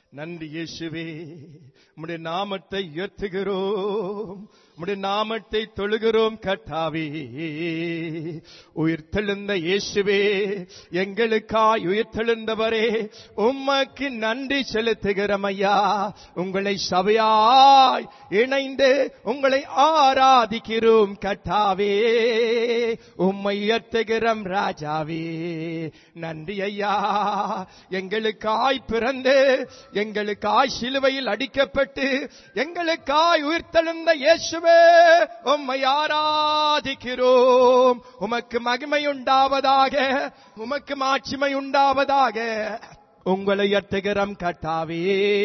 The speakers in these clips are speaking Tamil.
நன்றி இயேசுவே உம்முடைய நாமத்தை உயர்த்துகிறோம் உம்முடைய நாமத்தை தொழுகிறோம் கட்டாவே உயிர்த்தெழுந்த இயேசுவே எங்களுக்காய் உயிர்த்தெழுந்தவரே உமக்கு நன்றி செலுத்துகிறோம் ஐயா உங்களை சபையாய் இணைந்து உங்களை ஆராதிக்கிறோம் கட்டாவே உம்மை உயர்த்துகிறோம் ராஜாவே நன்றி ஐயா எங்களுக்காய் பிறந்து எங்களுக்காய் சிலுவையில் அடிக்கப்பட்டு எங்களுக்காய் உயிர்த்தெழுந்த இயேசுவே உம்மை ஆராதிக்கிறோம் உமக்கு மகிமை உண்டாவதாக உமக்கு மாட்சிமை உண்டாவதாக உங்களை எட்டுகிறோம் கட்டாவே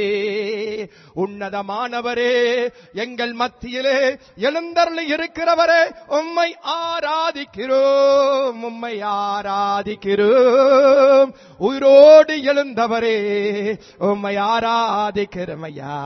உன்னதமானவரே எங்கள் மத்தியிலே எழுந்தருளி இருக்கிறவரே உம்மை ஆராதிக்கிறோம் உம்மை ஆராதிக்கிறோம் உயிரோடு எழுந்தவரே உம்மை ஆராதிக்கிறோம் ஐயா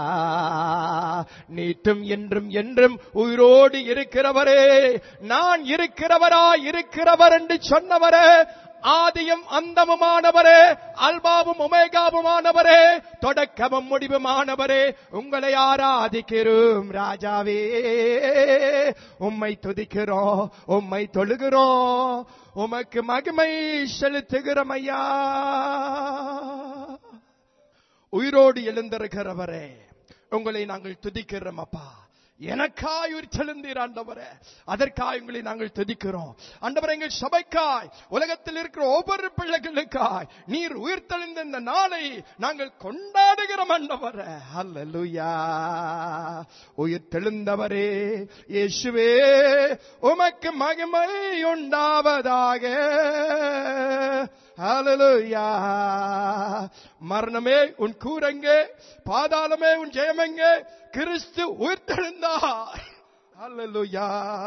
நீட்டும் என்றும் என்றும் உயிரோடு இருக்கிறவரே நான் இருக்கிறவராய் இருக்கிறவர் என்று சொன்னவரே ஆதியும் அந்தமுமானவரே அல்பாவும் உமேகாவுமானவரே தொடக்கமும் முடிவுமானவரே உங்களை ஆராதிக்கிறோம் ராஜாவே உம்மை துதிக்கிறோம் உம்மை தொழுகிறோம் உமக்கு மகிமை செலுத்துகிறோம் ஐயா உயிரோடு எழுந்திருக்கிறவரே உங்களை நாங்கள் துதிக்கிறோம் அப்பா எனக்காய் உயிர் செலுந்தீர் ஆண்டவரே அதற்காய் உங்களை நாங்கள் துதிக்கிறோம் ஆண்டவரே எங்கள் சபைக்காய் உலகத்தில் இருக்கிற ஒவ்வொரு பிள்ளைகளுக்காய் நீர் உயிர் தெளிந்த இந்த நாளை நாங்கள் கொண்டாடுகிறோம் ஆண்டவரே அல்லேலூயா உயிர் தெளிந்தவரே இயேசுவே உமக்கு மகிமை உண்டாவதாக ஹalleluya மரணமே உன் கூரங்கே பாதாளமே உன் ஜெயமெங்கே கிறிஸ்து உயிர்த்தெழுந்தார் ஹalleluya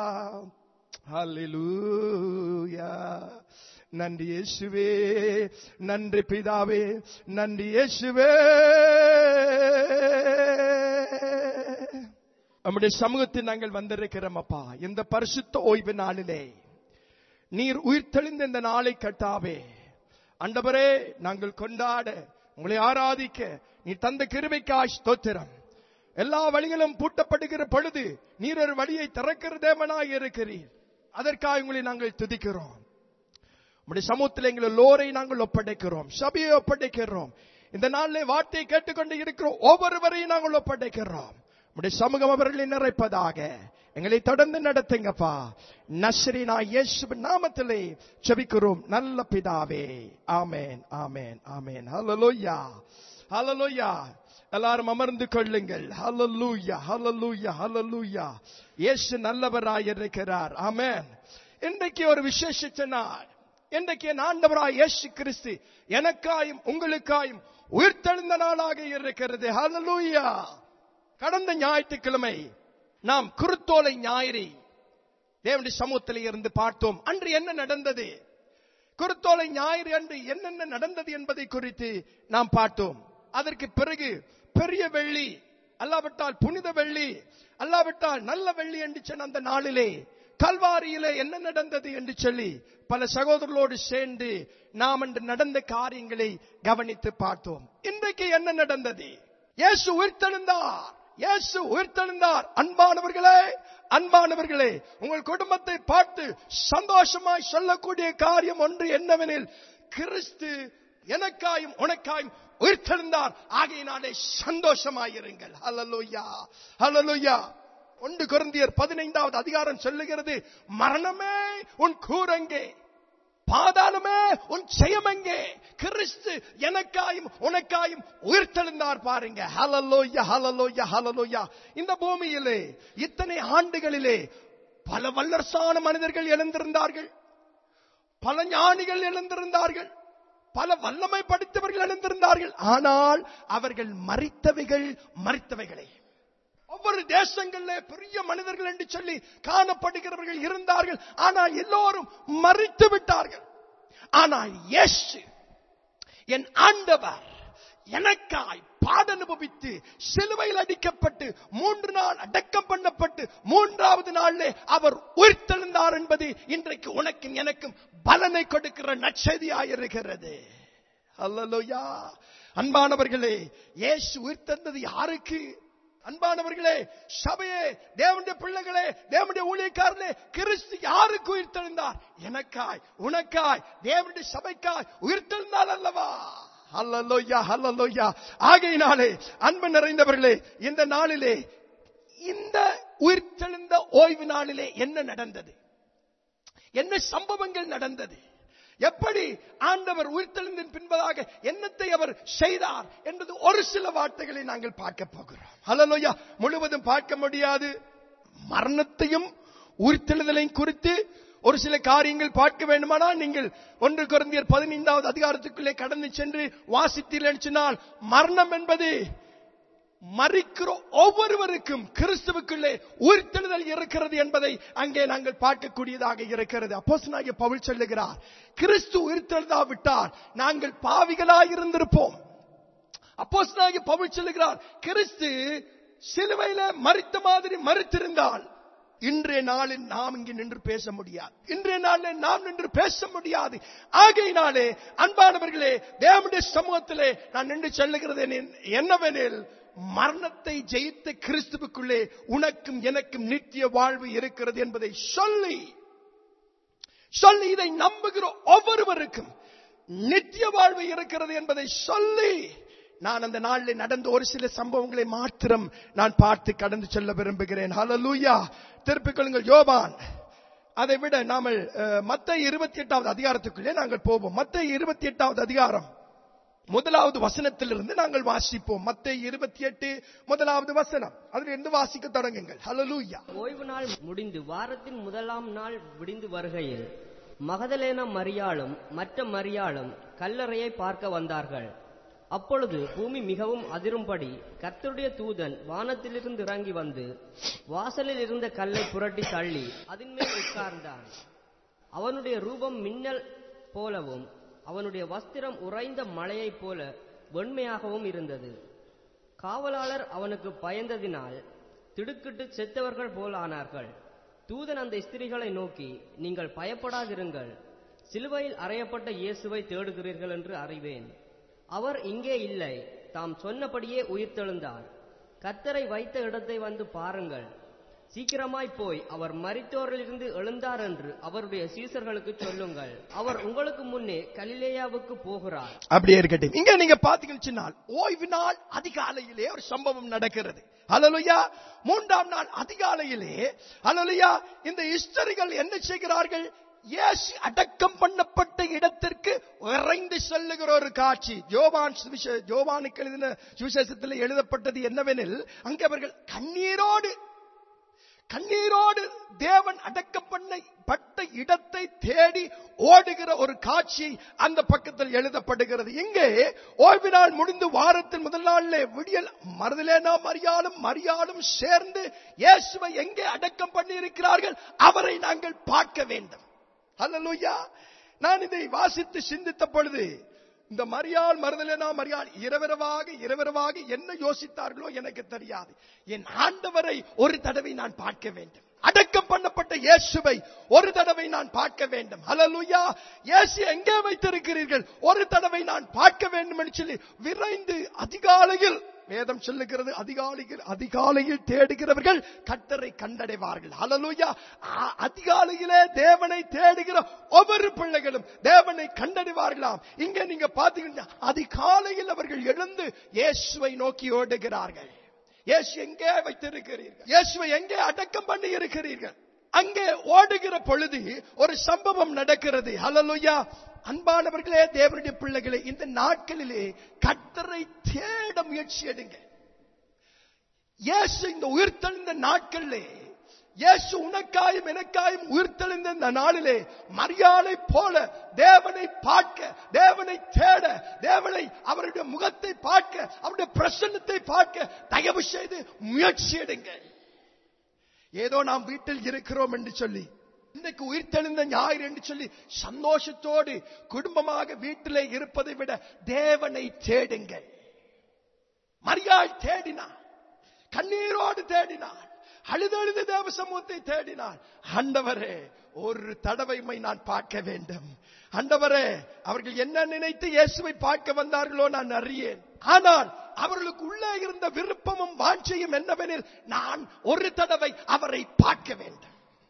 ஹalleluya நன்றி இயேசுவே நன்றி பிதாவே நன்றி இயேசுவே நம்முடைய சமூகத்தில் நாங்கள் வந்திருக்கிறோம் அப்பா இந்த பரிசுத்த ஓய்வு நாளிலே நீர் உயிர்த்தெழுந்த இந்த நாளை கட்டாவே அண்டவரே நாங்கள் கொண்டாட உங்களை ஆராதிக்க நீ தந்த கிருபைக்காய் ஸ்தோத்திரம் எல்லா வழிகளும் பூட்டப்படுகிற பொழுது நீர் ஒரு வழியை திறக்கிற தேவனாய் இருக்கிறீர் அதற்காக உங்களை நாங்கள் துதிக்கிறோம் உடைய சமூகத்தில் எங்களை லோரை நாங்கள் ஒப்படைக்கிறோம் சபையை ஒப்படைக்கிறோம் இந்த நாளிலே வார்த்தையை கேட்டுக்கொண்டு இருக்கிற ஒவ்வொருவரையும் நாங்கள் ஒப்படைக்கிறோம் உடைய சமூகம் அவர்களை நிறைப்பதாக எங்களை தொடர்ந்து நடத்துங்கப்பா நஸ்ரீனா இயேசு நாமத்திலே செபிக்கிறோம் நல்ல பிதாவே ஆமேன் ஆமேன் ஆமேன் ஹalleluya ஹalleluya எல்லாரும் அமர்ந்து கொள்ளுங்கள் ஹalleluya ஹalleluya ஹalleluya இயேசு நல்லவராய் இருக்கிறார் ஆமென் இன்றைக்கு ஒரு விசேஷித்த நாள் இன்றைக்கு என் ஆண்டவராய் இயேசு கிறிஸ்து எனக்காயும் உங்களுக்காயும் உயிர்த்தெழுந்த நாளாக இருக்கிறது ஹalleluya கடந்த ஞாயிற்றுக்கிழமை நாம் குருத்தோலை ஞாயிறு தேவனுடைய சமூகத்தில் இருந்து பார்த்தோம் அன்று என்ன நடந்தது குருத்தோலை ஞாயிறு அன்று என்னென்ன நடந்தது என்பதை குறித்து நாம் பார்த்தோம் அதற்கு பிறகு பெரிய வெள்ளி அல்லாவிட்டால் புனித வெள்ளி அல்லாவிட்டால் நல்ல வெள்ளி என்று சொன்ன அந்த நாளிலே கல்வாரியிலே என்ன நடந்தது என்று சொல்லி பல சகோதரர்களோடு சேர்ந்து நாம் அன்று நடந்த காரியங்களை கவனித்து பார்த்தோம் இன்றைக்கு என்ன நடந்தது இயேசு உயிர்த்தெழுந்தார் இயேசு உயிர்த்தெழுந்தார் அன்பானவர்களே அன்பானவர்களே உங்கள் குடும்பத்தை பார்த்து சந்தோஷமாய் சொல்லக்கூடிய காரியம் ஒன்று என்னவெனில் கிறிஸ்து எனக்காயும் உனக்காயும் உயிர்த்தெழுந்தார் ஆகையினாலே சந்தோஷமாயிருங்கள் ஹalleluya ஹalleluya ஒன்று குருந்தியர் பதினைந்தாவது அதிகாரம் சொல்லுகிறது மரணமே உன் கூரங்கே பாதாளமே உன் ஜெயமெங்கே கிறிஸ்து எனக்காயும் உனக்காயும் உயிர்த்தெழுந்தார் பாருங்க ஹalleluya ஹalleluya ஹalleluya இந்த பூமியிலே இத்தனை ஆண்டுகளிலே பல வல்லரசான மனிதர்கள் எழுந்திருந்தார்கள் பல ஞானிகள் எழுந்திருந்தார்கள் பல வல்லமை படித்தவர்கள் எழுந்திருந்தார்கள் ஆனால் அவர்கள் மறித்தவைகள் மறித்தவைகளே ஒவ்வொரு தேசங்களிலே பெரிய மனிதர்கள் என்று சொல்லி காணப்படுகிறவர்கள் இருந்தார்கள் ஆனால் எல்லோரும் மறித்து விட்டார்கள் ஆனால் இயேசு என் ஆண்டவர் எனக்காய் பாடனுபவித்து சிலுவையில் அடிக்கப்பட்டு மூன்று நாள் அடக்கம் பண்ணப்பட்டு மூன்றாவது நாளிலே அவர் உயிர்த்தெழுந்தார் என்பது இன்றைக்கு உனக்கும் எனக்கும் பலனை கொடுக்கிற நற்செய்தியாயிருக்கிறது அல்லலுயா அன்பானவர்களே இயேசு உயிர் தந்தது யாருக்கு அன்பானவர்களே சபையே தேவனுடைய பிள்ளைகளே தேவனுடைய ஊழியக்காரர்களே கிறிஸ்து யாருக்கு உயிர் தெழுந்தார் எனக்காய் உனக்காய் தேவனுடைய சபைக்காய் உயிர் தெழுந்தால் அல்லவா அல்லலோயா அல்லலோயா ஆகையினாலே அன்பு நிறைந்தவர்களே இந்த நாளிலே இந்த உயிர்த்தெழுந்த ஓய்வு நாளிலே என்ன நடந்தது என்ன சம்பவங்கள் நடந்தது எப்படி ஆண்டவர் உயிர்த்தெழுந்தின் பின்பதாக என்னத்தை அவர் செய்தார் என்பது ஒரு சில வார்த்தைகளை நாங்கள் பார்க்க போகிறோம் ஹலலோயா முழுவதும் பார்க்க முடியாது மரணத்தையும் உயிர்த்தெழுதலையும் குறித்து ஒரு சில காரியங்கள் பார்க்க வேண்டுமானால் நீங்கள் ஒன்று குறைந்தியர் பதினைந்தாவது அதிகாரத்துக்குள்ளே கடந்து சென்று வாசித்தீர்கள் சொன்னால் மரணம் என்பது மறிக்கிற ஒவ்வொருவருக்கும் கிறிஸ்துவுக்குள்ளே உயிர்த்தெழுதல் இருக்கிறது என்பதை அங்கே நாங்கள் பார்க்கக்கூடியதாக இருக்கிறது அப்போஸ்தலனாகிய பவுல் சொல்லுகிறார் கிறிஸ்து உயிர்த்தெழுதாவிட்டால் நாங்கள் பாவிகளாய் இருந்திருப்போம் அப்போஸ்தலனாகிய பவுல் சொல்லுகிறார் கிறிஸ்து சிலுவையில மறித்த மாதிரி மறித்திருந்தால் இன்றைய நாளில் நாம் இங்கு நின்று பேச முடியாது இன்றைய நாளில் நாம் நின்று பேச முடியாது ஆகையினாலே அன்பானவர்களே தேவனுடைய சமூகத்திலே நான் நின்று சொல்லுகிறது என்னவெனில் மரணத்தை ஜெயித்த கிறிஸ்துவுக்குள்ளே உனக்கும் எனக்கும் நித்திய வாழ்வு இருக்கிறது என்பதை சொல்லி சொல்லி இதை நம்புகிற ஒவ்வொருவருக்கும் நித்திய வாழ்வு இருக்கிறது என்பதை சொல்லி நான் அந்த நாளில் நடந்த ஒரு சில சம்பவங்களை மாத்திரம் நான் பார்த்து கடந்து செல்ல விரும்புகிறேன் ஹலலூயா திருப்பிக் கொள்ளுங்கள் யோபான் அதை விட நாமல் மத்த இருபத்தி எட்டாவது அதிகாரத்துக்குள்ளே நாங்கள் போவோம் மத்த இருபத்தி எட்டாவது அதிகாரம் முதலாவது வசனத்திலிருந்து நாங்கள் வாசிப்போம் மத்த இருபத்தி எட்டு முதலாவது வசனம் அதிலிருந்து வாசிக்க தொடங்குங்கள் ஹலலூயா ஓய்வு நாள் முடிந்து வாரத்தின் முதலாம் நாள் விடிந்து வருகையில் மகதலேன மரியாளும் மற்ற மரியாளும் கல்லறையை பார்க்க வந்தார்கள் அப்பொழுது பூமி மிகவும் அதிரும்படி கர்த்தருடைய தூதன் வானத்திலிருந்து இறங்கி வந்து வாசலில் இருந்த கல்லை புரட்டி தள்ளி அதன் மேல் உட்கார்ந்தான் அவனுடைய ரூபம் மின்னல் போலவும் அவனுடைய வஸ்திரம் உறைந்த மழையைப் போல வெண்மையாகவும் இருந்தது காவலாளர் அவனுக்கு பயந்ததினால் திடுக்கிட்டு செத்தவர்கள் போல் ஆனார்கள் தூதன் அந்த ஸ்திரீகளை நோக்கி நீங்கள் பயப்படாதிருங்கள் சிலுவையில் அறையப்பட்ட இயேசுவை தேடுகிறீர்கள் என்று அறிவேன் அவர் இங்கே இல்லை தாம் சொன்னபடியே உயிர்த்தெழுந்தார் கத்தரை வைத்த இடத்தை வந்து பாருங்கள் சீக்கிரமாய் போய் அவர் மரித்தோரிலிருந்து எழுந்தார் என்று அவருடைய சீசர்களுக்கு சொல்லுங்கள் அவர் உங்களுக்கு முன்னே கலிலேயாவுக்கு போகிறார் அப்படியே இருக்கட்டும் இங்க நீங்க பாத்தீங்கன்னு சொன்னால் ஓய்வு நாள் அதிகாலையிலே ஒரு சம்பவம் நடக்கிறது அலலுயா மூன்றாம் நாள் அதிகாலையிலே அலலுயா இந்த இஸ்டரிகள் என்ன செய்கிறார்கள் இயேசு அடக்கம் பண்ணப்பட்ட இடத்திற்கு விரைந்து செல்லுகிற ஒரு காட்சி ஜோவான் சுவிசே- ஜோவானுக்கு எழுதின சுவிசேஷத்தில் எழுதப்பட்டது என்னவெனில் அங்கே அவர்கள் கண்ணீரோடு கண்ணீரோடு தேவன் அடக்கம் பண்ண பட்ட இடத்தை தேடி ஓடுகிற ஒரு காட்சி அந்த பக்கத்தில் எழுதப்படுகிறது இங்கே ஓய்வு நாள் முடிந்து வாரத்தின் முதல் நாளிலே விடியல் மருதலேனா மரியாளும் மரியாளும் சேர்ந்து இயேசுவை எங்கே அடக்கம் பண்ணி இருக்கிறார்கள் அவரை நாங்கள் பார்க்க வேண்டும் அல்லேலூயா நான் இதை வாசித்து சிந்தித்த பொழுது இந்த மரியாள் மருதலேனா மரியாள் இரவிரவாக இரவிரவாக என்ன யோசித்தார்களோ எனக்கு தெரியாது என் ஆண்டவரை ஒரு தடவை நான் பார்க்க வேண்டும் அடக்கம் பண்ணப்பட்ட இயேசுவை ஒரு தடவை நான் பார்க்க வேண்டும் ஹalleluya இயேசு எங்கே வைத்திருக்கிறீர்கள் ஒரு தடவை நான் பார்க்க வேண்டும் என்று சொல்லி விரைந்து அதிகாலையில் வேதம் சொல்லுகிறது அதிகாலையில் அதிகாலையில் தேடுகிறவர்கள் கர்த்தரை கண்டடைவார்கள் ஹalleluya அ- அதிகாலையிலே தேவனை தேடுகிற ஒவ்வொரு பிள்ளைகளும் தேவனை கண்டடைவார்களாம் இங்கே நீங்க பாத்தீங்கன்னா அதிகாலையில் அவர்கள் எழுந்து இயேசுவை நோக்கி ஓடுகிறார்கள் இயேசு எங்கே வைத்திருக்கிறீர்கள் இயேசுவை எங்கே அடக்கம் பண்ணி இருக்கிறீர்கள் அங்கே ஓடுகிற பொழுது ஒரு சம்பவம் நடக்கிறது ஹalleluya அன்பானவர்களே தேவனுடைய பிள்ளைகளே இந்த நாட்களிலே கர்த்தரை தேட முயற்சி எடுங்க இயேசு இந்த உயிர்த்தெழுந்த நாட்களிலே இயேசு உனக்காயும் எனக்காயும் உயிர்த்தெழுந்த இந்த நாளிலே மரியாதை போல தேவனை பார்க்க தேவனை தேட தேவனை அவருடைய முகத்தை பார்க்க அவருடைய பிரசன்னத்தை பார்க்க தயவு செய்து முயற்சி எடுங்கள் ஏதோ நாம் வீட்டில் இருக்கிறோம் என்று சொல்லி இன்னைக்கு உயிர்த்தெழுந்த ஞாயிறு என்று சொல்லி சந்தோஷத்தோடு குடும்பமாக வீட்டிலே இருப்பதை விட தேவனை தேடுங்கள் மரியாள் தேடினார் கண்ணீரோடு தேடினார் அழுதழுது தேவ சமூகத்தை தேடினார் ஆண்டவரே ஒரு தடவைமை நான் பார்க்க வேண்டும் ஆண்டவரே அவர்கள் என்ன நினைத்து இயேசுவை பார்க்க வந்தார்களோ நான் அறியேன் ஆனால் அவர்களுக்கு உள்ளே இருந்த விருப்பமும் வாஞ்சையும் என்னவெனில் நான் ஒரு தடவை அவரை பார்க்க வேண்டும்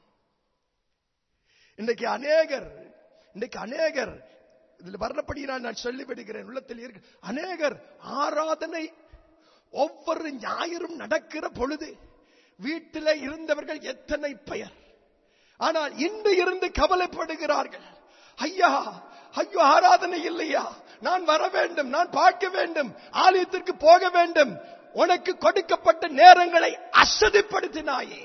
இன்றைக்கு அநேகர் இன்றைக்கு அநேகர் இதுல வர்றபடியினால் நான் சொல்லிவிடுகிறேன் உள்ளத்தில் இருக்கு அநேகர் ஆராதனை ஒவ்வொரு ஞாயிறும் நடக்கிற பொழுது வீட்டில் இருந்தவர்கள் எத்தனை பெயர் ஆனால் இன்று இருந்து கவலைப்படுகிறார்கள் ஐயா ஐயோ ஆராதனை இல்லையா நான் வர வேண்டும் நான் பார்க்க வேண்டும் ஆலயத்திற்கு போக வேண்டும் உனக்கு கொடுக்கப்பட்ட நேரங்களை அசதிப்படுத்தினாயே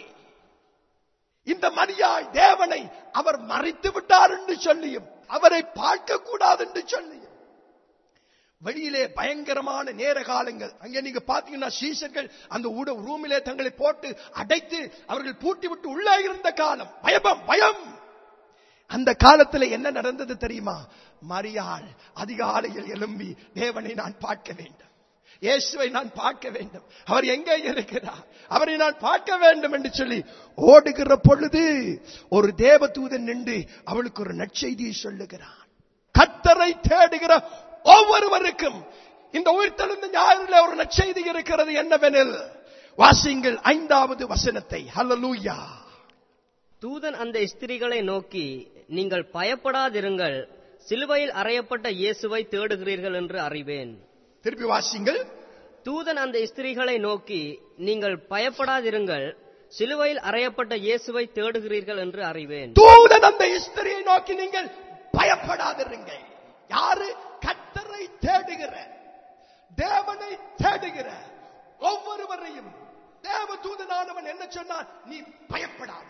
இந்த மரியாய் தேவனை அவர் மறைத்து விட்டார் என்று சொல்லியும் அவரை பார்க்க கூடாது என்று சொல்லியும் வெளியிலே பயங்கரமான நேர காலங்கள் அங்கே நீங்க பாத்தீங்கன்னா சீசர்கள் அந்த ஊட ரூமிலே தங்களை போட்டு அடைத்து அவர்கள் பூட்டி விட்டு உள்ளே இருந்த காலம் பயபம் பயம் அந்த காலத்துல என்ன நடந்தது தெரியுமா மரியாள் அதிகாலையில் எழும்பி தேவனை நான் பார்க்க வேண்டும் இயேசுவை நான் பார்க்க வேண்டும் அவர் எங்கே இருக்கிறார் அவரை நான் பார்க்க வேண்டும் என்று சொல்லி ஓடுகிற பொழுது ஒரு தேவதூதன் நின்று அவளுக்கு ஒரு நற்செய்தியை சொல்லுகிறான் கத்தரை தேடுகிற ஒவ்வொருவருக்கும் இந்த உயிர்த்தெழுந்த ஞாயிறுல ஒரு நற்செய்தி இருக்கிறது என்னவெனில் வாசிங்கள் ஐந்தாவது வசனத்தை ஹalleluya தூதன் அந்த ஸ்திரீகளை நோக்கி நீங்கள் பயப்படாதிருங்கள் சிலுவையில் அறையப்பட்ட இயேசுவை தேடுகிறீர்கள் என்று அறிவேன் திருப்பி வாசிங்கள் தூதன் அந்த ஸ்திரீகளை நோக்கி நீங்கள் பயப்படாதிருங்கள் சிலுவையில் அறையப்பட்ட இயேசுவை தேடுகிறீர்கள் என்று அறிவேன் தூதன் அந்த ஸ்திரியை நோக்கி நீங்கள் பயப்படாதிருங்கள் யாரு கத்தரை தேடுகிற தேவனை தேடுகிற ஒவ்வொருவரையும் தேவ தூதனானவன் என்ன சொன்னான் நீ பயப்படாத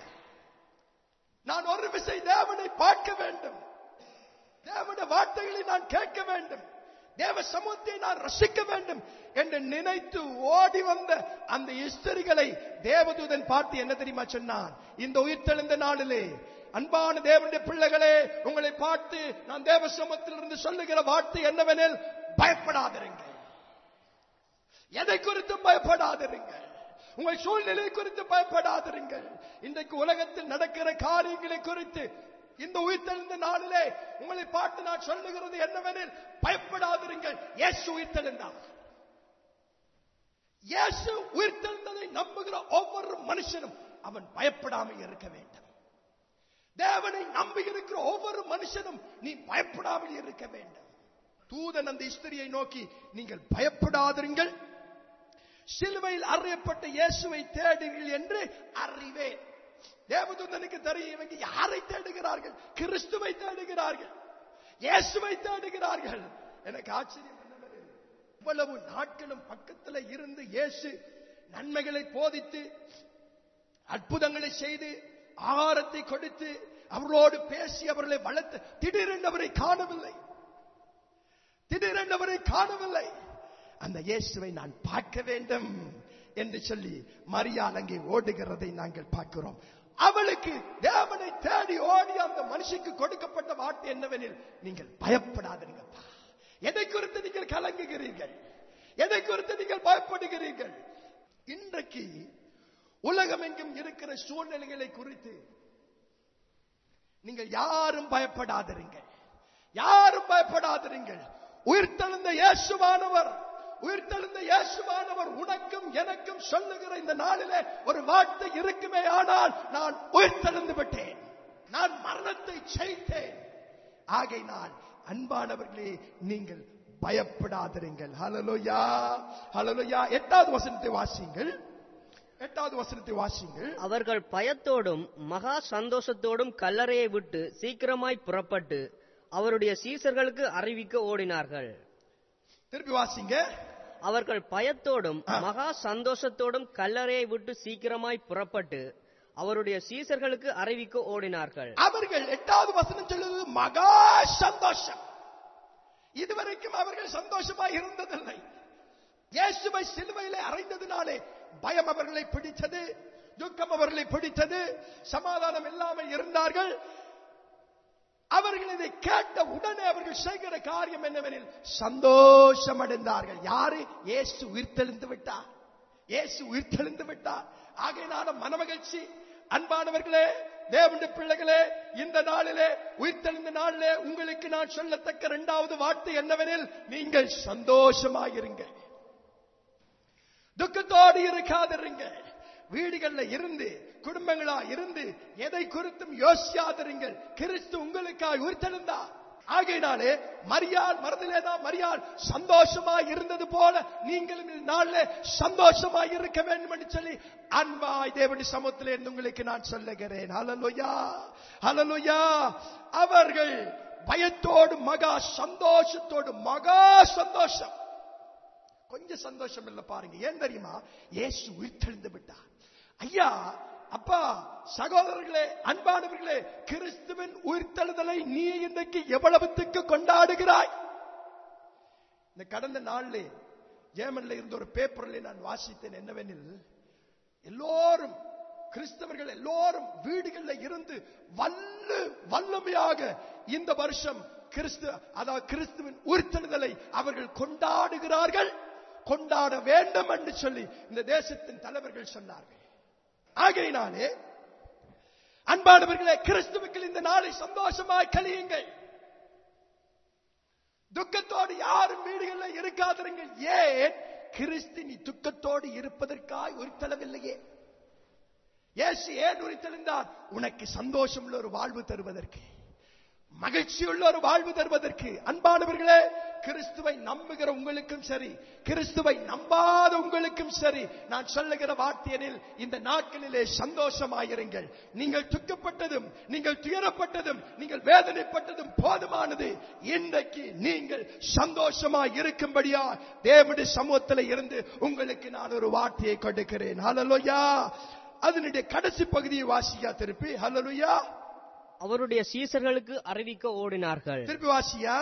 நான் ஒரு விசை தேவனை பார்க்க வேண்டும் தேவனுடைய வார்த்தைகளை நான் கேட்க வேண்டும் தேவ சமூகத்தை நான் ரசிக்க வேண்டும் என்று நினைத்து ஓடி வந்த அந்த இஸ்தரிகளை தேவதூதன் பார்த்து என்ன தெரியுமா சொன்னான் இந்த உயிர்த்தெழுந்த நாளிலே அன்பான தேவனுடைய பிள்ளைகளே உங்களை பார்த்து நான் தேவ சமூகத்திலிருந்து சொல்லுகிற வார்த்தை என்னவெனில் பயப்படாதிருங்கள் எதை குறித்தும் பயப்படாதிருங்கள் உங்கள் சூழ்நிலை குறித்து பயப்படாதிருங்கள் இன்றைக்கு உலகத்தில் நடக்கிற காரியங்களை குறித்து இந்த உயிர்த்தெழுந்த நாளிலே உங்களை பார்த்து நான் சொல்லுகிறது என்னவெனில் பயப்படாதிருங்கள் இயேசு உயிர்த்தெழுந்தார் இயேசு உயிர்த்தெழுந்ததை நம்புகிற ஒவ்வொரு மனுஷனும் அவன் பயப்படாமல் இருக்க வேண்டும் தேவனை நம்பி இருக்கிற ஒவ்வொரு மனுஷனும் நீ பயப்படாமல் இருக்க வேண்டும் தூதன் அந்த ஸ்திரியை நோக்கி நீங்கள் பயப்படாதிருங்கள் சிலுவையில் அறையப்பட்ட இயேசுவை தேடுங்கள் என்று அறிவேன் தேவதூதனுக்கு தெரியும் இவங்க யாரை தேடுகிறார்கள் கிறிஸ்துவை தேடுகிறார்கள் இயேசுவை தேடுகிறார்கள் எனக்கு ஆச்சரியம் என்னவெனில், இவ்வளவு நாட்களும் பக்கத்தில் இருந்து இயேசு நன்மைகளை போதித்து அற்புதங்களை செய்து ஆகாரத்தை கொடுத்து அவர்களோடு பேசி அவர்களை வளர்த்து திடீரென்று அவரை காணவில்லை திடீரென்று அவரை காணவில்லை அந்த இயேசுவை நான் பார்க்க வேண்டும் என்று சொல்லி மரியாள் அங்கே ஓடுகிறதை நாங்கள் பார்க்கிறோம் அவளுக்கு தேவனை தேடி ஓடி அந்த மனுஷிக்கு கொடுக்கப்பட்ட வார்த்தை என்னவெனில் நீங்கள் பயப்படாதீங்கப்பா எதை குறித்து நீங்கள் கலங்குகிறீர்கள் எதை குறித்து நீங்கள் பயப்படுகிறீர்கள் இன்றைக்கு உலகம் எங்கும் இருக்கிற சூழ்நிலைகளை குறித்து நீங்கள் யாரும் பயப்படாதிருங்கள் யாரும் பயப்படாதிருங்கள் உயிர்த்தெழுந்த இயேசுவானவர் உயிர்த்தெழுந்த இயேசுவானவர் உனக்கும் எனக்கும் சொல்லுகிற இந்த நாளிலே ஒரு வார்த்தை இருக்குமே ஆனால் நான் உயிர்த்தெழுந்து விட்டேன் நான் மரணத்தை ஜெயித்தேன் ஆகையினால் அன்பானவர்களே நீங்கள் பயப்படாதிருங்கள் ஹalleluya ஹalleluya எட்டாவது வசனத்தை வாசிங்கள் எட்டாவது வசனத்தை வாசிங்கள் அவர்கள் பயத்தோடும் மகா சந்தோஷத்தோடும் கல்லறையை விட்டு சீக்கிரமாய் புறப்பட்டு அவருடைய சீசர்களுக்கு அறிவிக்க ஓடினார்கள் திருப்பி வாசிங்க அவர்கள் பயத்தோடும் மகா சந்தோஷத்தோடும் கல்லறையை விட்டு சீக்கிரமாய் புறப்பட்டு அவருடைய சீசர்களுக்கு அறிவிக்க ஓடினார்கள் அவர்கள் எட்டாவது வசனம் சொல்லுது மகா சந்தோஷம் இதுவரைக்கும் அவர்கள் சந்தோஷமாய் இருந்ததில்லை இயேசுவை சிலுவையிலே அறைந்ததினாலே பயம் அவர்களை பிடித்தது துக்கம் அவர்களை பிடித்தது சமாதானம் இல்லாமல் இருந்தார்கள் அவர்கள் இதை கேட்ட உடனே அவர்கள் செய்கிற காரியம் என்னவெனில் சந்தோஷம் அடைந்தார்கள் யாரு இயேசு உயிர்த்தெழுந்து விட்டார் இயேசு உயிர்த்தெழுந்து விட்டார் ஆகையினால மனமகிழ்ச்சி அன்பானவர்களே தேவனுடைய பிள்ளைகளே இந்த நாளிலே உயிர்த்தெழுந்த நாளிலே உங்களுக்கு நான் சொல்லத்தக்க இரண்டாவது வார்த்தை என்னவெனில் நீங்கள் சந்தோஷமாயிருங்கள் துக்கத்தோடு இருக்காதிருங்க வீடுகள்ல இருந்து குடும்பங்களா இருந்து எதை குறித்தும் யோசியாதிருங்கள் கிறிஸ்து உங்களுக்காய் உயிர்த்தெழுந்தார் ஆகையினாலே மரியாள் மறதிலேதான் மரியாள் சந்தோஷமா இருந்தது போல நீங்களும் இந்த நாளிலே சந்தோஷமா இருக்க வேண்டும் என்று சொல்லி அன்பாய் தேவனுடைய சமூகத்திலே இருந்து உங்களுக்கு நான் சொல்லுகிறேன் ஹalleluya ஹalleluya அவர்கள் பயத்தோடு மகா சந்தோஷத்தோடு மகா சந்தோஷம் கொஞ்சம் சந்தோஷம் இல்ல பாருங்க ஏன் தெரியுமா இயேசு உயிர்த்தெழுந்து விட்டார் ஐயா அப்பா சகோதரர்களே அன்பானவர்களே கிறிஸ்துவின் உயிர்த்தெழுதலை நீ இன்றைக்கு எவ்வளவுத்துக்கு கொண்டாடுகிறாய் இந்த கடந்த நாளிலே ஏமன்ல இருந்த ஒரு பேப்பரில் நான் வாசித்தேன் என்னவெனில் எல்லோரும் கிறிஸ்தவர்கள் எல்லோரும் வீடுகளில் இருந்து வல்லு வல்லமையாக இந்த வருஷம் கிறிஸ்து அதாவது கிறிஸ்துவின் உயிர்த்தெழுதலை அவர்கள் கொண்டாடுகிறார்கள் கொண்டாட வேண்டும் என்று சொல்லி இந்த தேசத்தின் தலைவர்கள் சொன்னார்கள் ஆகையினாலே அன்பானவர்களே கிறிஸ்துவுக்கள் இந்த நாளை சந்தோஷமாய் கழியுங்கள் துக்கத்தோடு யாரும் வீடுகளில் இருக்காதிருங்கள் ஏன் கிறிஸ்து நீ துக்கத்தோடு இருப்பதற்காய் உரித்தளவில்லையே இயேசு ஏன் உரித்தெழுந்தார் உனக்கு சந்தோஷம் உள்ள ஒரு வாழ்வு தருவதற்கு மகிழ்ச்சியுள்ள ஒரு வாழ்வு தருவதற்கு அன்பானவர்களே கிறிஸ்துவை நம்புகிற உங்களுக்கும் சரி கிறிஸ்துவை நம்பாத உங்களுக்கும் சரி நான் சொல்லுகிற வார்த்தையனில் இந்த நாட்களிலே சந்தோஷமாயிருங்கள் நீங்கள் துக்கப்பட்டதும் நீங்கள் துயரப்பட்டதும் நீங்கள் வேதனைப்பட்டதும் போதுமானது இன்றைக்கு நீங்கள் சந்தோஷமாய் இருக்கும்படியா தேவனுடைய சமூகத்தில் இருந்து உங்களுக்கு நான் ஒரு வார்த்தையை கொடுக்கிறேன் ஹalleluya அதனுடைய கடைசி பகுதியை வாசியா திருப்பி ஹalleluya அவருடைய சீசர்களுக்கு அறிவிக்க ஓடினார்கள் திருப்பி வாசியா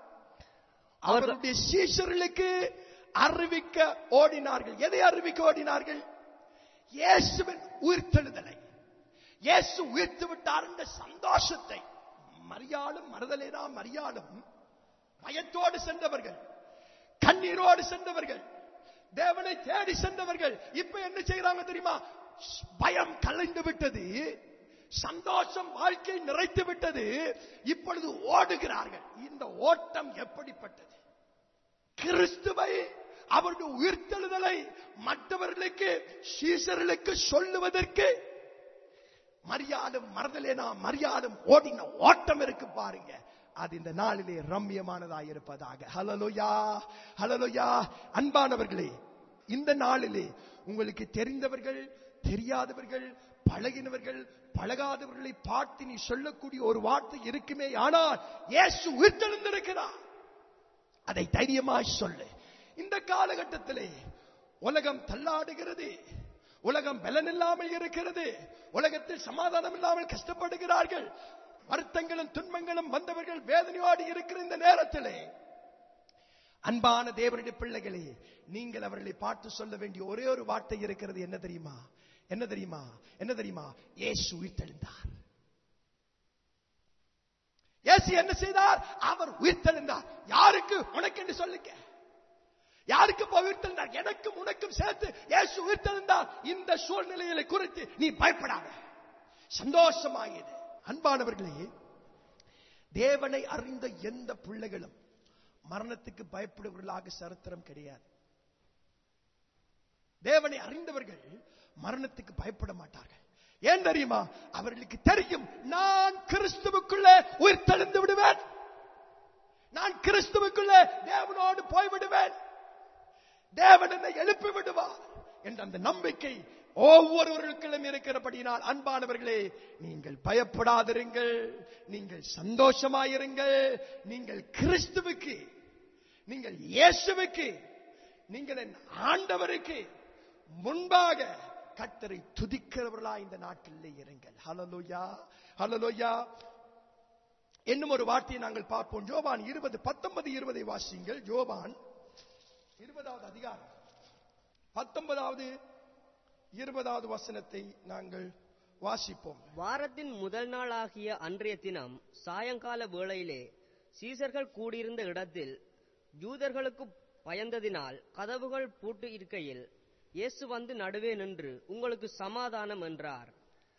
அவருடைய சீஷர்களுக்கு அறிவிக்க ஓடினார்கள் எதை அறிவிக்க ஓடினார்கள் இயேசுவின் உயிர்த்தெழுதலை இயேசு உயிர்த்து விட்டார் என்ற சந்தோஷத்தை மரியாளும் மறுதலேனா மரியாளும் பயத்தோடு சென்றவர்கள் கண்ணீரோடு சென்றவர்கள் தேவனை தேடி சென்றவர்கள் இப்ப என்ன செய்யறாங்க தெரியுமா பயம் கலைந்து விட்டது சந்தோஷம் வாழ்க்கை நிறைத்து விட்டது இப்பொழுது ஓடுகிறார்கள் இந்த ஓட்டம் எப்படிப்பட்டது கிறிஸ்துவை அவருடைய உயிர்த்தெழுதலை மற்றவர்களுக்கு சீசர்களுக்கு சொல்லுவதற்கு மரியாதும் மறதலேனா மரியாதும் ஓடின ஓட்டம் இருக்கு பாருங்க அது இந்த நாளிலே ரம்யமானதா இருப்பதாக ஹலலுயா ஹலலுயா அன்பானவர்களே இந்த நாளிலே உங்களுக்கு தெரிந்தவர்கள் தெரியாதவர்கள் பழகினவர்கள் பழகாதவர்களை பார்த்து நீ சொல்லக்கூடிய ஒரு வார்த்தை இருக்குமே ஆனால் இயேசு உயிர்த்தெழுந்திருக்கிறார் அதை தைரியமாய் சொல்லு இந்த காலகட்டத்திலே உலகம் தள்ளாடுகிறது உலகம் பலன் இல்லாமல் இருக்கிறது உலகத்தில் சமாதானம் இல்லாமல் கஷ்டப்படுகிறார்கள் வருத்தங்களும் துன்பங்களும் வந்தவர்கள் வேதனையோடு இருக்கிற இந்த நேரத்திலே அன்பான தேவனுடைய பிள்ளைகளே நீங்கள் அவர்களை பார்த்து சொல்ல வேண்டிய ஒரே ஒரு வார்த்தை இருக்கிறது என்ன தெரியுமா என்ன தெரியுமா என்ன தெரியுமா இயேசு உயிர்த்தெழுந்தார் இயேசு என்ன செய்தார் அவர் உயிர்த்தெழுந்தார் யாருக்கு உனக்கு என்று சொல்லுங்க யாருக்கு போய் உயிர்த்தெழுந்தார் எனக்கும் உனக்கும் சேர்த்து இயேசு உயிர்த்தெழுந்தார் இந்த சூழ்நிலைகளை குறித்து நீ பயப்படாத சந்தோஷமாகியது அன்பானவர்களே தேவனை அறிந்த எந்த பிள்ளைகளும் மரணத்துக்கு பயப்படுவர்களாக சரித்திரம் கிடையாது தேவனை அறிந்தவர்கள் மரணத்துக்கு பயப்பட மாட்டார்கள் ஏன் தெரியுமா அவர்களுக்கு தெரியும் நான் கிறிஸ்துவுக்குள்ளே உயிர் தெளிந்து விடுவேன் நான் கிறிஸ்துவுக்குள்ளே தேவனோடு போய்விடுவேன் தேவன் என்னை எழுப்பி விடுவார் என்ற அந்த நம்பிக்கை ஒவ்வொருவருக்கும் இருக்கிறபடினால் அன்பானவர்களே நீங்கள் பயப்படாதிருங்கள் நீங்கள் சந்தோஷமாயிருங்கள் நீங்கள் கிறிஸ்துவுக்கு நீங்கள் இயேசுவுக்கு நீங்கள் என் ஆண்டவருக்கு முன்பாக கத்தரை துதிக்கிறவர்களா இந்த நாட்களிலே இருங்கள் ஹலலோயா ஹலலோயா இன்னும் ஒரு வார்த்தையை நாங்கள் பார்ப்போம் ஜோபான் இருபது பத்தொன்பது இருபதை வாசிங்கள் ஜோபான் இருபதாவது அதிகாரம் பத்தொன்பதாவது இருபதாவது வசனத்தை நாங்கள் வாசிப்போம் வாரத்தின் முதல் நாள் ஆகிய அன்றைய தினம் சாயங்கால வேளையிலே சீசர்கள் கூடியிருந்த இடத்தில் யூதர்களுக்கு பயந்ததினால் கதவுகள் பூட்டு இருக்கையில் இயேசு வந்து நடுவே நின்று உங்களுக்கு சமாதானம் என்றார்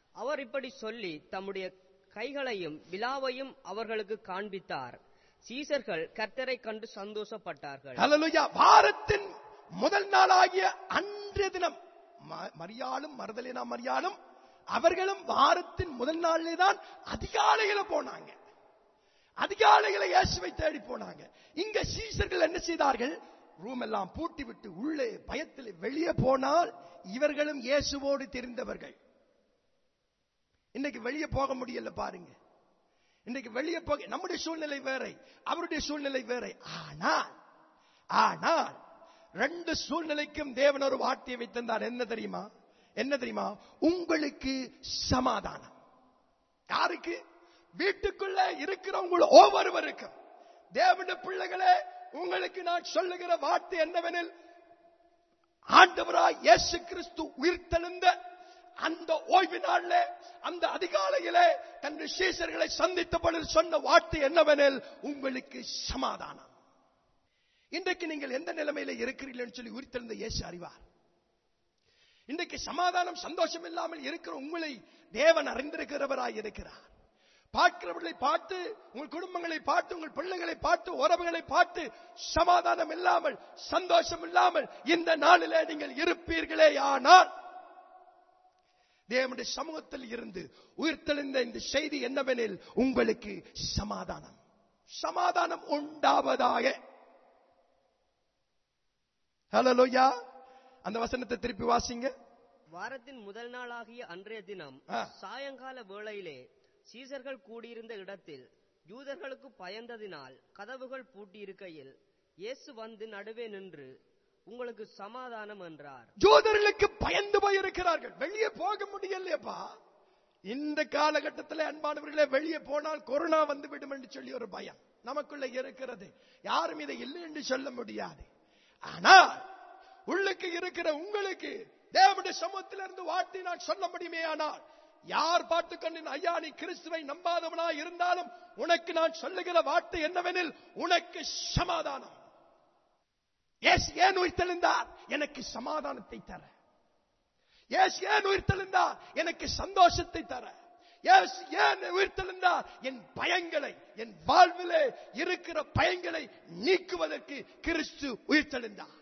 அவர் இப்படி சொல்லி தம்முடைய கைகளையும் விலாவையும் அவர்களுக்கு காண்பித்தார் சீசர்கள் கர்த்தரை கண்டு சந்தோஷப்பட்டார்கள் ஹalleluya வாரத்தின் முதல் நாளாகிய அன்றைய தினம் ம- மரியாளும் மறுதலினா மரியாளும் அவர்களும் வாரத்தின் முதல் நாளிலே தான் அதிகாலையில போனாங்க அதிகாலையில இயேசுவை தேடி போனாங்க இங்க சீசர்கள் என்ன செய்தார்கள் ரூம் எல்லாம் பூட்டி விட்டு உள்ளே பயத்தில் வெளியே போனால் இவர்களும் இயேசுவோடு தெரிந்தவர்கள் இன்னைக்கு வெளியே போக முடியல பாருங்க இன்னைக்கு வெளியே போக நம்முடைய சூழ்நிலை வேற அவருடைய சூழ்நிலை வேற ஆனால் ஆனால் ரெண்டு சூழ்நிலைக்கும் தேவன் ஒரு வார்த்தையை வைத்திருந்தார் என்ன தெரியுமா என்ன தெரியுமா உங்களுக்கு சமாதானம் யாருக்கு வீட்டுக்குள்ள இருக்கிறவங்க ஒவ்வொருவருக்கும் தேவனுடைய பிள்ளைகளே உங்களுக்கு நான் சொல்லுகிற வார்த்தை என்னவெனில் ஆண்டவராய் இயேசு கிறிஸ்து உயிர்த்தெழுந்த அந்த ஓய்வு நாள்ல அந்த அதிகாலையிலே தன் சீசர்களை சந்தித்த பொழுது சொன்ன வார்த்தை என்னவெனில் உங்களுக்கு சமாதானம் இன்றைக்கு நீங்கள் எந்த நிலைமையில இருக்கிறீர்கள் சொல்லி உயிர்த்தெழுந்த இயேசு அறிவார் இன்றைக்கு சமாதானம் சந்தோஷம் இல்லாமல் இருக்கிற உங்களை தேவன் அறிந்திருக்கிறவராய் இருக்கிறார் பார்க்கிறவர்களை பார்த்து உங்கள் குடும்பங்களை பார்த்து உங்கள் பிள்ளைகளை பார்த்து உறவுகளை பார்த்து சமாதானம் இல்லாமல் சந்தோஷம் இல்லாமல் இந்த நாளிலே நீங்கள் இருப்பீர்களே ஆனால் தேவனுடைய சமூகத்தில் இருந்து உயிர்த்தெழுந்த இந்த செய்தி என்னவெனில் உங்களுக்கு சமாதானம் சமாதானம் உண்டாவதாக ஹலோயா அந்த வசனத்தை திருப்பி வாசிங்க வாரத்தின் முதல் நாளாகிய அன்றைய தினம் ஆ. சாயங்கால வேளையிலே சீசர்கள் கூடியிருந்த இடத்தில் யூதர்களுக்கு பயந்ததினால் கதவுகள் பூட்டியிருக்கையில் இயேசு வந்து நடுவே நின்று உங்களுக்கு சமாதானம் என்றார் ஜோதர்களுக்கு பயந்து போயிருக்கிறார்கள் வெளியே போக முடியலையப்பா இந்த காலகட்டத்தில் அன்பானவர்களே வெளியே போனால் கொரோனா வந்து விடும் என்று சொல்லி ஒரு பயம் நமக்குள்ள இருக்கிறது யாரும் இதை இல்லை என்று சொல்ல முடியாது ஆனால் உள்ளுக்கு இருக்கிற உங்களுக்கு தேவனுடைய சமூகத்திலிருந்து வார்த்தை நான் சொல்ல முடியுமே ஆனால் யார் பார்த்து கொண்டு ஐயா நீ கிறிஸ்துவை நம்பாதவனா இருந்தாலும் உனக்கு நான் சொல்லுகிற வார்த்தை என்னவெனில் உனக்கு சமாதானம் இயேசு ஏன் உயிர்த்தெழுந்தார் எனக்கு சமாதானத்தை தர இயேசு ஏன் உயிர்த்தெழுந்தார் எனக்கு சந்தோஷத்தை தர இயேசு ஏன் உயிர்த்தெழுந்தார் என் பயங்களை என் வாழ்விலே இருக்கிற பயங்களை நீக்குவதற்கு கிறிஸ்து உயிர்த்தெழுந்தார்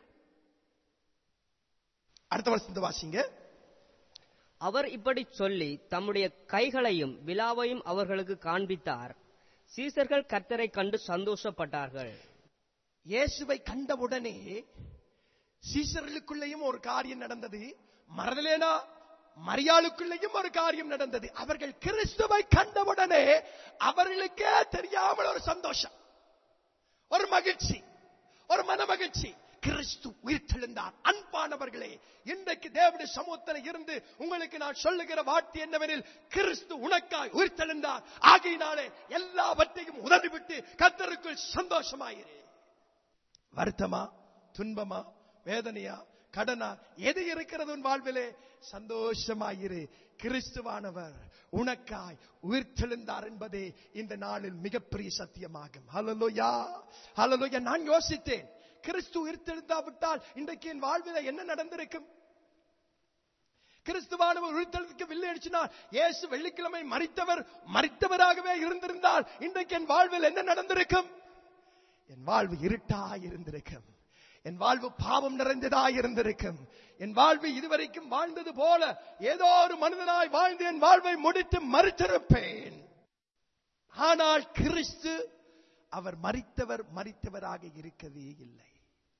அடுத்த வருஷத்தை வாசிங்க அவர் இப்படி சொல்லி தம்முடைய கைகளையும் விலாவையும் அவர்களுக்கு காண்பித்தார் சீசர்கள் கர்த்தரை கண்டு சந்தோஷப்பட்டார்கள் இயேசுவை கண்டவுடனே சீசர்களுக்குள்ளேயும் ஒரு காரியம் நடந்தது மறதலேனா மரியாளுக்குள்ளேயும் ஒரு காரியம் நடந்தது அவர்கள் கிறிஸ்துவை கண்டவுடனே அவர்களுக்கே தெரியாமல் ஒரு சந்தோஷம் ஒரு மகிழ்ச்சி ஒரு மன மகிழ்ச்சி கிறிஸ்து உயிர்த்தெழுந்தார் அன்பானவர்களே இன்றைக்கு தேவனுடைய சமூகத்தில் இருந்து உங்களுக்கு நான் சொல்லுகிற வார்த்தை என்னவெனில் கிறிஸ்து உனக்காய் உயிர்த்தெழுந்தார் ஆகையினாலே எல்லாவற்றையும் உதறிவிட்டு கத்தருக்குள் சந்தோஷமாயிரு வருத்தமா துன்பமா வேதனையா கடனா எது இருக்கிறது உன் வாழ்விலே சந்தோஷமாயிரு கிறிஸ்துவானவர் உனக்காய் உயிர்த்தெழுந்தார் என்பதே இந்த நாளில் மிகப்பெரிய சத்தியமாகும் ஹalleluya ஹalleluya நான் யோசித்தேன் கிறிஸ்து உயிர்த்தெழுந்தாவிட்டால் இன்றைக்கு என் வாழ்விலே என்ன நடந்திருக்கும் கிறிஸ்துவானவர் உயிர்த்தெழுக்கவில்லை அடிச்சினால் இயேசு வெள்ளிக்கிழமை மறித்தவர் மறித்தவராகவே இருந்திருந்தால் இன்றைக்கு என் வாழ்வில் என்ன நடந்திருக்கும் என் வாழ்வு இருட்டாய் இருந்திருக்கும் என் வாழ்வு பாவம் நிறைந்ததாய் இருந்திருக்கும் என் வாழ்வு இதுவரைக்கும் வாழ்ந்தது போல ஏதோ ஒரு மனிதனாய் வாழ்ந்து என் வாழ்வை முடித்து மறித்திருப்பேன் ஆனால் கிறிஸ்து அவர் மறித்தவர் மறித்தவராக இருக்கவே இல்லை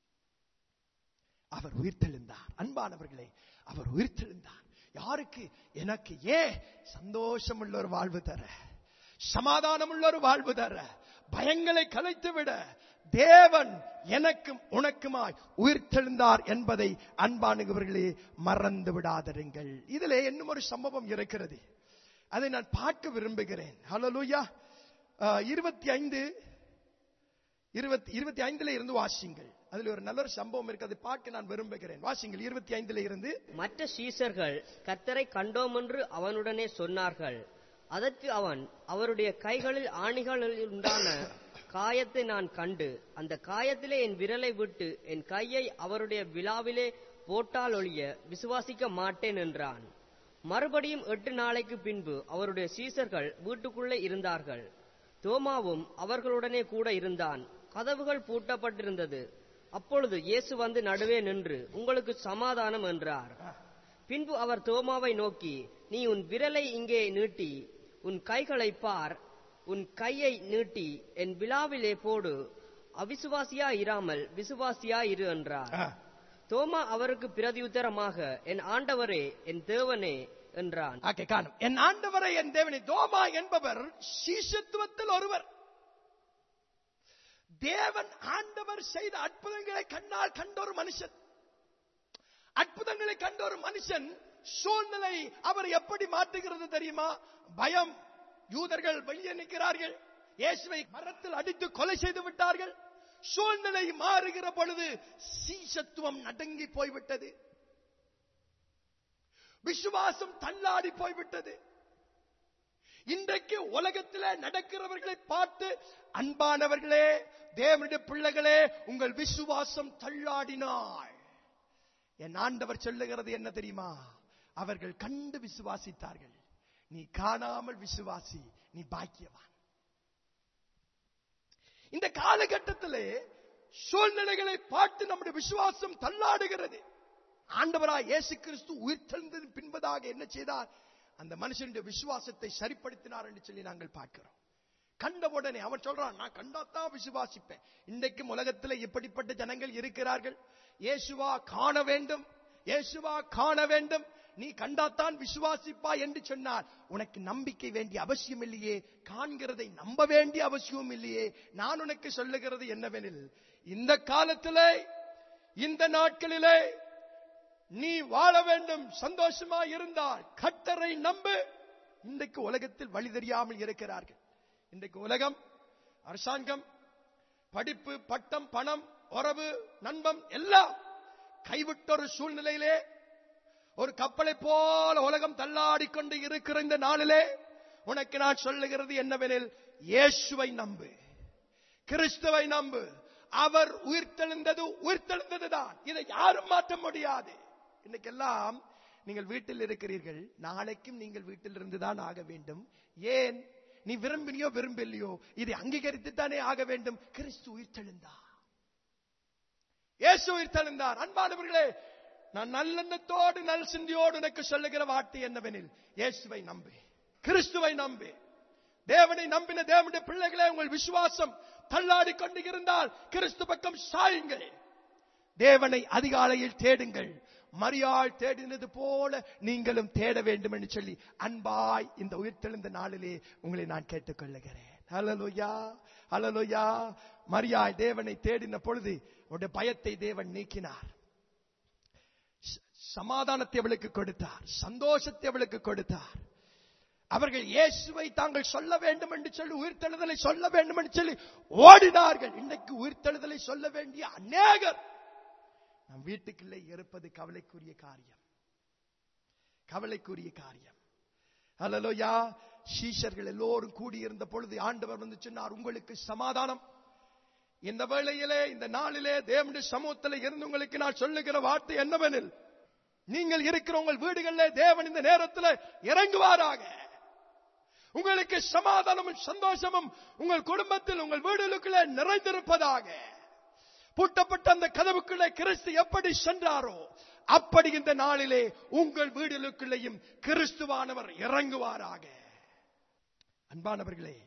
அவர் உயிர்த்தெழுந்தார் அன்பானவர்களே அவர் உயிர்த்தெழுந்தார் யாருக்கு எனக்கு ஏன் சந்தோஷம் உள்ள ஒரு வாழ்வு தர சமாதானம் உள்ள ஒரு வாழ்வு தர பயங்களை கலைத்து விட தேவன் எனக்கும் உனக்குமாய் உயிர்த்தெழுந்தார் என்பதை அன்பானுகிறவர்களே மறந்து விடாதிருங்கள் இதிலே இன்னும் ஒரு சம்பவம் இருக்கிறது அதை நான் பார்க்க விரும்புகிறேன் ஹalleluya இருபத்தி ஐந்து இருபத்தி இருபத்தி ஐந்துல இருந்து வாசிங்கள் அதுல ஒரு நல்ல ஒரு சம்பவம் இருக்கு அதை பார்க்க நான் விரும்புகிறேன் வாசிங்கள் இருபத்தி ஐந்துல இருந்து மற்ற சீசர்கள் கர்த்தரை கண்டோம் என்று அவனுடனே சொன்னார்கள் அதற்கு அவன் அவருடைய கைகளில் ஆணிகளில் உண்டான காயத்தை நான் கண்டு அந்த காயத்திலே என் விரலை விட்டு என் கையை அவருடைய விழாவிலே போட்டால் ஒழிய விசுவாசிக்க மாட்டேன் என்றான் மறுபடியும் எட்டு நாளைக்கு பின்பு அவருடைய சீசர்கள் வீட்டுக்குள்ளே இருந்தார்கள் தோமாவும் அவர்களுடனே கூட இருந்தான் கதவுகள் பூட்டப்பட்டிருந்தது அப்பொழுது இயேசு வந்து நடுவே நின்று உங்களுக்கு சமாதானம் என்றார் பின்பு அவர் தோமாவை நோக்கி நீ உன் விரலை இங்கே நீட்டி உன் கைகளை பார் உன் கையை நீட்டி என் விழாவிலே போடு அவிசுவாசியா இராமல் விசுவாசியா இரு என்றார் ஆ. தோமா அவருக்கு பிரதியுத்தரமாக என் ஆண்டவரே என் தேவனே என்றான் ஆக்கே காணும் என் ஆண்டவரை என் தேவனை தோமா என்பவர் சீசத்துவத்தில் ஒருவர் தேவன் ஆண்டவர் செய்த அற்புதங்களை கண்ணால் கண்ட ஒரு மனுஷன் அற்புதங்களை கண்ட ஒரு மனுஷன் சூழ்நிலை அவர் எப்படி மாற்றுகிறது தெரியுமா பயம் யூதர்கள் வெளியே நிற்கிறார்கள் இயேசுவை மரத்தில் அடித்து கொலை செய்து விட்டார்கள் சூழ்நிலை மாறுகிற பொழுது சீசத்துவம் நடுங்கி போய்விட்டது விசுவாசம் தள்ளாடி போய்விட்டது இன்றைக்கு உலகத்தில் நடக்கிறவர்களை பார்த்து அன்பானவர்களே தேவனுடைய பிள்ளைகளே உங்கள் விசுவாசம் தள்ளாடினாள் என் ஆண்டவர் சொல்லுகிறது என்ன தெரியுமா அவர்கள் கண்டு விசுவாசித்தார்கள் நீ காணாமல் விசுவாசி நீ பாக்கியவான் இந்த காலகட்டத்திலே சூழ்நிலைகளை பார்த்து நம்முடைய விசுவாசம் தள்ளாடுகிறது ஆண்டவராய் இயேசு கிறிஸ்து உயிர்த்தெழுந்ததின் பின்பதாக என்ன செய்தார் அந்த மனுஷனுடைய விசுவாசத்தை சரிப்படுத்தினார் என்று சொல்லி நாங்கள் பார்க்கிறோம் கண்ட உடனே அவன் சொல்றான் நான் கண்டாத்தான் விசுவாசிப்பேன் இன்றைக்கும் உலகத்தில் இப்படிப்பட்ட ஜனங்கள் இருக்கிறார்கள் இயேசுவா காண வேண்டும் இயேசுவா காண வேண்டும் நீ கண்டாத்தான் விசுவாசிப்பா என்று சொன்னார் உனக்கு நம்பிக்கை வேண்டிய அவசியம் இல்லையே காண்கிறதை நம்ப வேண்டிய அவசியம் இல்லையே நான் உனக்கு சொல்லுகிறது என்னவெனில் இந்த காலத்திலே இந்த நாட்களிலே நீ வாழ வேண்டும் சந்தோஷமா இருந்தால் கட்டரை நம்பு இன்றைக்கு உலகத்தில் வழி தெரியாமல் இருக்கிறார்கள் இன்றைக்கு உலகம் அரசாங்கம் படிப்பு பட்டம் பணம் உறவு நண்பம் எல்லாம் கைவிட்ட ஒரு சூழ்நிலையிலே ஒரு கப்பலை போல உலகம் தள்ளாடிக்கொண்டு இருக்கிற இந்த நாளிலே உனக்கு நான் சொல்லுகிறது என்னவெனில் இயேசுவை நம்பு கிறிஸ்துவை நம்பு அவர் உயிர்த்தெழுந்தது உயிர்த்தெழுந்ததுதான் இதை யாரும் மாற்ற முடியாது இன்னைக்கெல்லாம் நீங்கள் வீட்டில் இருக்கிறீர்கள் நாளைக்கும் நீங்கள் வீட்டில் இருந்துதான் ஆக வேண்டும் ஏன் நீ விரும்பினியோ விரும்பலையோ இதை அங்கீகரித்து தானே ஆக வேண்டும் கிறிஸ்து உயிர்த்தெழுந்தார் இயேசு உயிர்த்தெழுந்தார் அன்பானவர்களே நான் நல்லெண்ணத்தோடு நல் சிந்தியோடு உனக்கு சொல்லுகிற வார்த்தை என்னவெனில் இயேசுவை நம்பு கிறிஸ்துவை நம்பு தேவனை நம்பின தேவனுடைய பிள்ளைகளே உங்கள் விசுவாசம் தள்ளாடி கொண்டு இருந்தால் கிறிஸ்து பக்கம் சாயுங்கள் தேவனை அதிகாலையில் தேடுங்கள் மரியாள் தேடினது போல நீங்களும் தேட வேண்டும் என்று சொல்லி அன்பாய் இந்த உயிர்த்தெழுந்த நாளிலே உங்களை நான் கேட்டுக்கொள்ளுகிறேன் ஹலலோயா ஹலலோயா மரியாள் தேவனை தேடின பொழுது உடைய பயத்தை தேவன் நீக்கினார் ச- சமாதானத்தை அவளுக்கு கொடுத்தார் சந்தோஷத்தை அவளுக்கு கொடுத்தார் அவர்கள் இயேசுவை தாங்கள் சொல்ல வேண்டும் என்று சொல்லி உயிர்த்தெழுதலை சொல்ல வேண்டும் என்று சொல்லி ஓடினார்கள் இன்றைக்கு உயிர்த்தெழுதலை சொல்ல வேண்டிய அநேகர் நம் வீட்டுக்குள்ளே இருப்பது கவலைக்குரிய காரியம் கவலைக்குரிய காரியம் அல்லலோயா சீஷர்கள் எல்லோரும் கூடியிருந்த பொழுது ஆண்டவர் வந்து சொன்னார் உங்களுக்கு சமாதானம் இந்த வேளையிலே இந்த நாளிலே தேவனுடைய சமூகத்தில் இருந்து உங்களுக்கு நான் சொல்லுகிற வார்த்தை என்னவெனில் நீங்கள் இருக்கிற உங்கள் வீடுகளிலே தேவன் இந்த நேரத்தில் இறங்குவாராக உங்களுக்கு சமாதானமும் சந்தோஷமும் உங்கள் குடும்பத்தில் உங்கள் வீடுகளுக்குள்ளே நிறைந்திருப்பதாக பூட்டப்பட்ட அந்த கதவுக்குள்ளே கிறிஸ்து எப்படி சென்றாரோ அப்படி இந்த நாளிலே உங்கள் வீடுகளுக்குள்ளேயும் கிறிஸ்துவானவர் இறங்குவாராக அன்பானவர்களே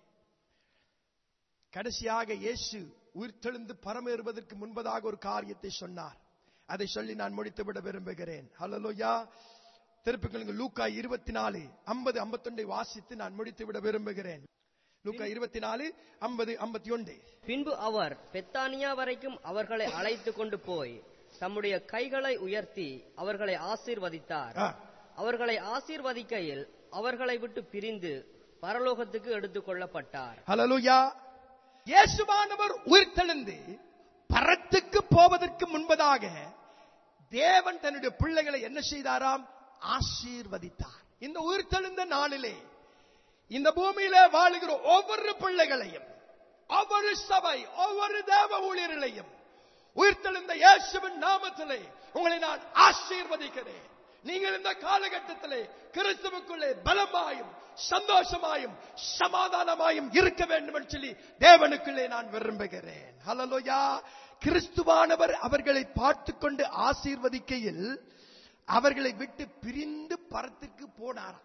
கடைசியாக இயேசு உயிர்த்தெழுந்து பரமேறுவதற்கு முன்பதாக ஒரு காரியத்தை சொன்னார் அதை சொல்லி நான் முடித்து விட விரும்புகிறேன் ஹalleluya திருப்பிக்கொள்ளுங்க லூக்கா இருபத்தி நாலு ஐம்பது ஐம்பத்தொன்றை வாசித்து நான் முடித்து விட விரும்புகிறேன் லூக்கா இருபத்தி நாலு ஐம்பது ஐம்பத்தி ஒன்று பின்பு அவர் பெத்தானியா வரைக்கும் அவர்களை அழைத்து கொண்டு போய் தம்முடைய கைகளை உயர்த்தி அவர்களை ஆசீர்வதித்தார் ஆ. அவர்களை ஆசீர்வதிக்கையில் அவர்களை விட்டு பிரிந்து பரலோகத்துக்கு எடுத்துக் கொள்ளப்பட்டார் ஹalleluya இயேசுவானவர் உயிர்த்தெழுந்து பரத்துக்கு போவதற்கு முன்பதாக தேவன் தன்னுடைய பிள்ளைகளை என்ன செய்தாராம் ஆசீர்வதித்தார் இந்த உயிர்த்தெழுந்த நாளிலே இந்த பூமியிலே வாழுகிற ஒவ்வொரு பிள்ளைகளையும் ஒவ்வொரு சபை ஒவ்வொரு தேவ ஊழியர்களையும் உயிர்த்தெழுந்த இயேசுவின் நாமத்திலே உங்களை நான் ஆசீர்வதிக்கிறேன் நீங்கள் இந்த காலகட்டத்திலே கிறிஸ்துவுக்குள்ளே பலமாயும் சந்தோஷமாயும் சமாதானமாயும் இருக்க வேண்டும் என்று சொல்லி தேவனுக்குள்ளே நான் விரும்புகிறேன் ஹலலோயா கிறிஸ்துவானவர் அவர்களை பார்த்து கொண்டு ஆசீர்வதிக்கையில் அவர்களை விட்டு பிரிந்து பரத்துக்கு போனாராம்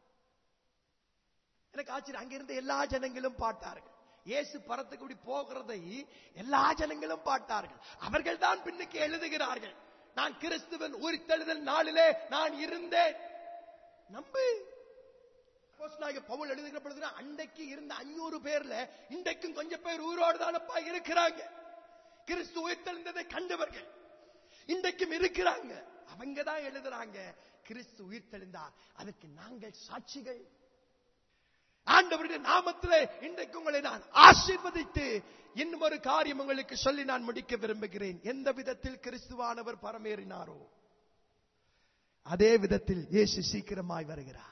எனக்கு ஆச்சரியம் அங்கிருந்த எல்லா ஜனங்களும் பார்த்தார்கள் இயேசு பரத்துக்கு இப்படி போகிறதை எல்லா ஜனங்களும் பார்த்தார்கள் அவர்கள் தான் பின்னுக்கு எழுதுகிறார்கள் நான் கிறிஸ்துவன் உரித்தெழுதல் நாளிலே நான் இருந்தேன் நம்பு அப்போஸ்தலனாகிய பவுல் எழுதுகிற பொழுது அன்றைக்கு இருந்த அஞ்சூறு பேர்ல இன்றைக்கும் கொஞ்சம் பேர் உயிரோடு தானப்பா இருக்கிறாங்க கிறிஸ்து உயிர்த்தெழுந்ததை கண்டவர்கள் இன்றைக்கும் இருக்கிறாங்க அவங்க தான் எழுதுறாங்க கிறிஸ்து உயிர்த்தெழுந்தார் அதற்கு நாங்கள் சாட்சிகள் ஆண்டவருடைய நாமத்திலே இன்றைக்கு உங்களை நான் ஆசீர்வதித்து இன்னும் ஒரு காரியம் உங்களுக்கு சொல்லி நான் முடிக்க விரும்புகிறேன் எந்த விதத்தில் கிறிஸ்துவானவர் பரமேறினாரோ அதே விதத்தில் இயேசு சீக்கிரமாய் வருகிறார்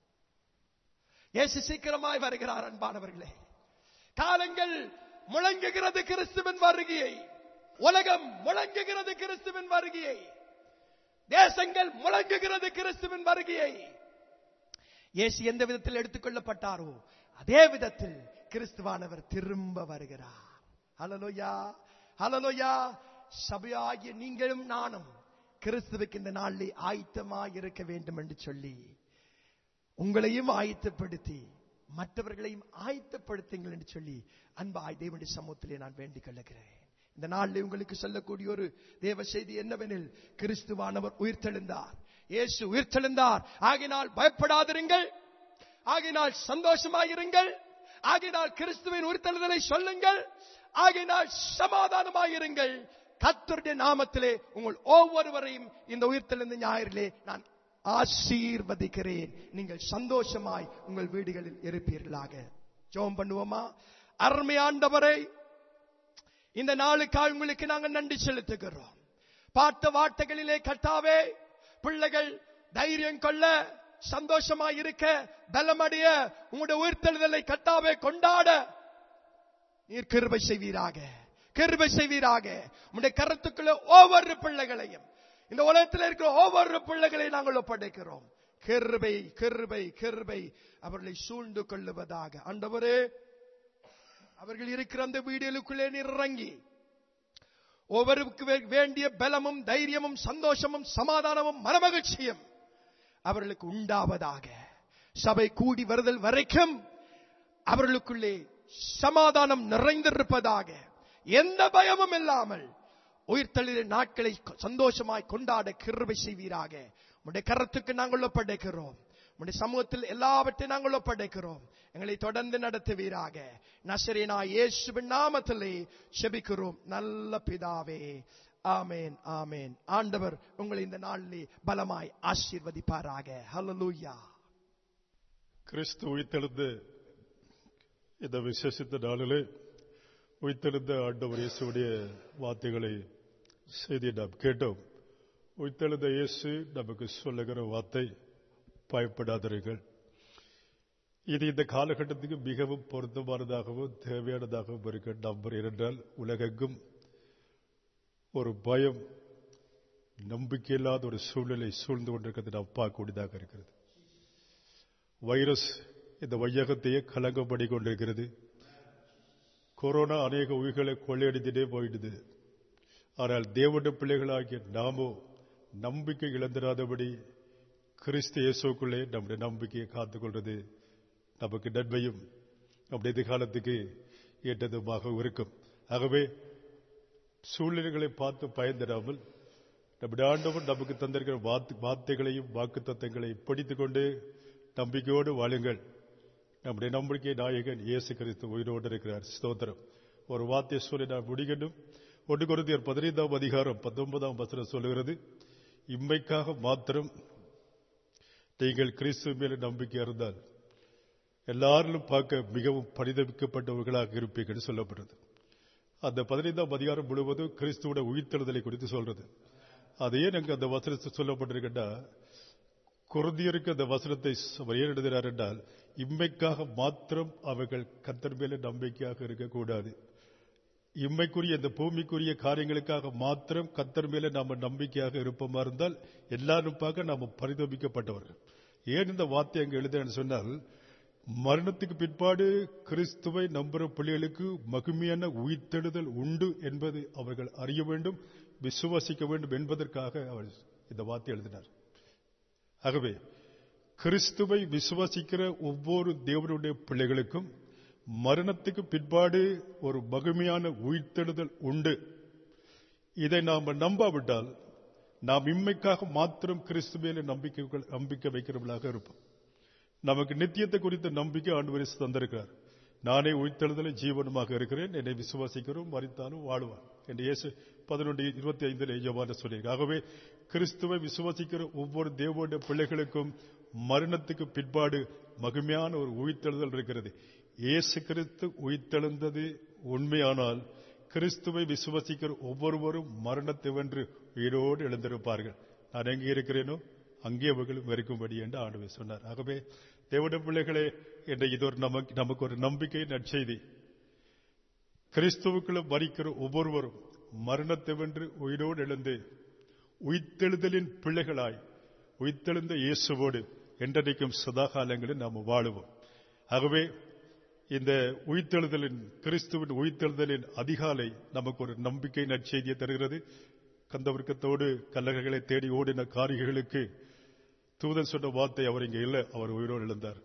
இயேசு சீக்கிரமாய் வருகிறார் அன்பானவர்களே காலங்கள் முழங்குகிறது கிறிஸ்துவின் வருகையை உலகம் முழங்குகிறது கிறிஸ்துவின் வருகையை தேசங்கள் முழங்குகிறது கிறிஸ்துவின் வருகையை இயேசு எந்த விதத்தில் எடுத்துக்கொள்ளப்பட்டாரோ அதே விதத்தில் கிறிஸ்துவானவர் திரும்ப வருகிறார் ஹலலோயா ஹலலோயா சபையாகிய நீங்களும் நானும் கிறிஸ்துவுக்கு இந்த நாளில் ஆயத்தமாய் இருக்க வேண்டும் என்று சொல்லி உங்களையும் ஆயத்தப்படுத்தி மற்றவர்களையும் ஆயத்தப்படுத்துங்கள் என்று சொல்லி அன்பாய் தேவனுடைய சமூகத்திலே நான் வேண்டிக் கொள்ளுகிறேன் இந்த நாளில் உங்களுக்கு சொல்லக்கூடிய ஒரு தேவ செய்தி என்னவெனில் கிறிஸ்துவானவர் உயிர்த்தெழுந்தார் இயேசு உயிர்த்தெழுந்தார் ஆகினால் பயப்படாதிருங்கள் ஆகினால் சந்தோஷமாயிருங்கள் ஆகினால் கிறிஸ்துவின் உயிர்த்தெழுதலை சொல்லுங்கள் ஆகினால் சமாதானமாயிருங்கள் கத்தருடைய நாமத்திலே உங்கள் ஒவ்வொருவரையும் இந்த உயிர்த்தெழுந்த ஞாயிறிலே நான் ஆசீர்வதிக்கிறேன் நீங்கள் சந்தோஷமாய் உங்கள் வீடுகளில் இருப்பீர்களாக ஜோம் பண்ணுவோமா அருமையாண்டவரை இந்த நாளுக்காக உங்களுக்கு நாங்கள் நன்றி செலுத்துகிறோம் பார்த்த வார்த்தைகளிலே கட்டாவே பிள்ளைகள் தைரியம் கொள்ள சந்தோஷமாய் இருக்க பலமடைய உங்களுடைய உயிர்த்தெழுதலை கட்டாவே கொண்டாட நீர் கிருபை செய்வீராக கிருபை செய்வீராக உங்களுடைய கருத்துக்களை ஒவ்வொரு பிள்ளைகளையும் இந்த உலகத்தில் இருக்கிற ஒவ்வொரு பிள்ளைகளையும் நாங்கள் ஒப்படைக்கிறோம் கிருபை கிருபை கிருபை அவர்களை சூழ்ந்து கொள்ளுவதாக ஆண்டவரே அவர்கள் இருக்கிற அந்த வீடுகளுக்குள்ளே நீர் இறங்கி ஒவ்வொருக்கு வே- வேண்டிய பலமும் தைரியமும் சந்தோஷமும் சமாதானமும் மனமகிழ்ச்சியும் அவர்களுக்கு உண்டாவதாக சபை கூடி வருதல் வரைக்கும் அவர்களுக்குள்ளே சமாதானம் நிறைந்திருப்பதாக எந்த பயமும் இல்லாமல் உயிர்த்தெழுத நாட்களை சந்தோஷமாய் கொண்டாட கிருபை செய்வீராக உடைய கரத்துக்கு நாங்கள் ஒப்படைக்கிறோம் உடைய சமூகத்தில் எல்லாவற்றையும் நாங்கள் ஒப்படைக்கிறோம் எங்களை தொடர்ந்து நடத்துவீராக நசரேனா இயேசுவின் நாமத்திலே செபிக்கிறோம் நல்ல பிதாவே ஆமேன் ஆமேன் ஆண்டவர் உங்களை இந்த நாளிலே பலமாய் ஆசீர்வதிப்பாராக ஹalleluya கிறிஸ்து உயிர்த்தெழுந்த இந்த விசேஷித்த நாளிலே உயிர்த்தெழுந்த ஆண்டவர் இயேசுடைய வார்த்தைகளை செய்தி நாம் கேட்டோம் உயிர்த்தெழுந்த இயேசு நமக்கு சொல்லுகிற வார்த்தை பயப்படாதீர்கள் இது இந்த காலகட்டத்துக்கு மிகவும் பொருத்தமானதாகவும் தேவையானதாகவும் இருக்க நம்புகிறேன் என்றால் உலகெங்கும் ஒரு பயம் நம்பிக்கையில்லாத ஒரு சூழ்நிலை சூழ்ந்து கொண்டிருக்கிறது நாம் பார்க்கக்கூடியதாக இருக்கிறது வைரஸ் இந்த வையகத்தையே கலங்கப்படி கொண்டிருக்கிறது கொரோனா அநேக உயிர்களை கொள்ளையடித்துட்டே போயிடுது ஆனால் தேவனுடைய பிள்ளைகளாகிய நாமோ நம்பிக்கை இழந்திராதபடி கிறிஸ்து இயேசுக்குள்ளே நம்முடைய நம்பிக்கையை காத்துக்கொள்வது நமக்கு நன்மையும் நம்முடைய எதிர்காலத்துக்கு ஏற்றதுமாக இருக்கும் ஆகவே சூழ்நிலைகளை பார்த்து பயந்திடாமல் நம்முடைய ஆண்டவர் நமக்கு தந்திருக்கிற வார்த்தை- வார்த்தைகளையும் வாக்கு தத்தங்களையும் படித்துக்கொண்டு நம்பிக்கையோடு வாழுங்கள் நம்முடைய நம்பிக்கை நாயகன் இயேசு கிறிஸ்து உயிரோடு இருக்கிறார் ஸ்தோத்திரம் ஒரு வார்த்தையை சொல்லி நான் முடிக்கணும் ஒன்று குருந்தியர் பதினைந்தாம் அதிகாரம் பத்தொன்பதாம் வசனம் சொல்லுகிறது இம்மைக்காக மாத்திரம் நீங்கள் கிறிஸ்து மேல நம்பிக்கை இருந்தால் எல்லாரிலும் பார்க்க மிகவும் பரிதவிக்கப்பட்டவர்களாக இருப்பீர்கள் சொல்லப்படுறது அந்த பதினைந்தாம் அதிகாரம் முழுவதும் கிறிஸ்துவோட உயிர்த்தெழுதலை குறித்து சொல்றது அதையே எனக்கு அந்த வசனத்தை சொல்லப்பட்டிருக்கின்றா குருந்தியருக்கு அந்த வசனத்தை அவர் ஏன் எழுதினார் என்றால் இம்மைக்காக மாத்திரம் அவர்கள் கத்தர் மேல நம்பிக்கையாக இருக்கக்கூடாது இம்மைக்குரிய இந்த பூமிக்குரிய காரியங்களுக்காக மாத்திரம் கத்தர் மேல நாம நம்பிக்கையாக இருப்போமா இருந்தால் எல்லாரும் பார்க்க நாம பரிதபிக்கப்பட்டவர்கள் ஏன் இந்த வார்த்தை அங்க எழுதுன்னு சொன்னால் மரணத்துக்கு பிற்பாடு கிறிஸ்துவை நம்புற பிள்ளைகளுக்கு மகிமையான உயிர்த்தெழுதல் உண்டு என்பது அவர்கள் அறிய வேண்டும் விசுவாசிக்க வேண்டும் என்பதற்காக அவர் இந்த வார்த்தை எழுதினார் ஆகவே கிறிஸ்துவை விசுவாசிக்கிற ஒவ்வொரு தேவனுடைய பிள்ளைகளுக்கும் மரணத்துக்கு பிற்பாடு ஒரு மகிமையான உயிர்த்தெழுதல் உண்டு இதை நாம் நம்பாவிட்டால் நாம் இம்மைக்காக மாத்திரம் கிறிஸ்துவையில நம்பிக்கை நம்பிக்கை வைக்கிறவர்களாக இருப்போம் நமக்கு நித்தியத்தை குறித்த நம்பிக்கை ஆண்டு வரிசை தந்திருக்கிறார் நானே உயிர்த்தெழுதலை ஜீவனமாக இருக்கிறேன் என்னை விசுவாசிக்கிறோம் மறித்தாலும் வாழ்வான் என்று இயேசு பதினொன்று இருபத்தி ஐந்தில் எஜமான சொல்லியிருக்கு ஆகவே கிறிஸ்துவை விசுவாசிக்கிற ஒவ்வொரு தேவோட பிள்ளைகளுக்கும் மரணத்துக்கு பிற்பாடு மகிமையான ஒரு உயிர்த்தெழுதல் இருக்கிறது இயேசு கிறிஸ்து உயிர்த்தெழுந்தது உண்மையானால் கிறிஸ்துவை விசுவாசிக்கிற ஒவ்வொருவரும் மரணத்தை வென்று உயிரோடு எழுந்திருப்பார்கள் நான் எங்கே இருக்கிறேனோ அங்கே அவர்களும் இருக்கும்படி என்று ஆண்டவர் சொன்னார் ஆகவே தேவட பிள்ளைகளே என்ற இது ஒரு நமக்கு நமக்கு ஒரு நம்பிக்கை நற்செய்தி கிறிஸ்துவுக்குள்ள மறிக்கிற ஒவ்வொருவரும் மரணத்தை வென்று உயிரோடு எழுந்து உயிர்த்தெழுதலின் பிள்ளைகளாய் உயிர்த்தெழுந்த இயேசுவோடு என்றைக்கும் சதாகாலங்களில் நாம் வாழுவோம் ஆகவே இந்த உயிர்த்தெழுதலின் கிறிஸ்துவின் உயிர்த்தெழுதலின் அதிகாலை நமக்கு ஒரு நம்பிக்கை நற்செய்தியை தருகிறது கந்தவர்க்கத்தோடு கல்லறைகளை தேடி ஓடின காரிகளுக்கு தூதன் சொன்ன வார்த்தை அவர் இங்கே இல்லை அவர் உயிரோடு எழுந்தார்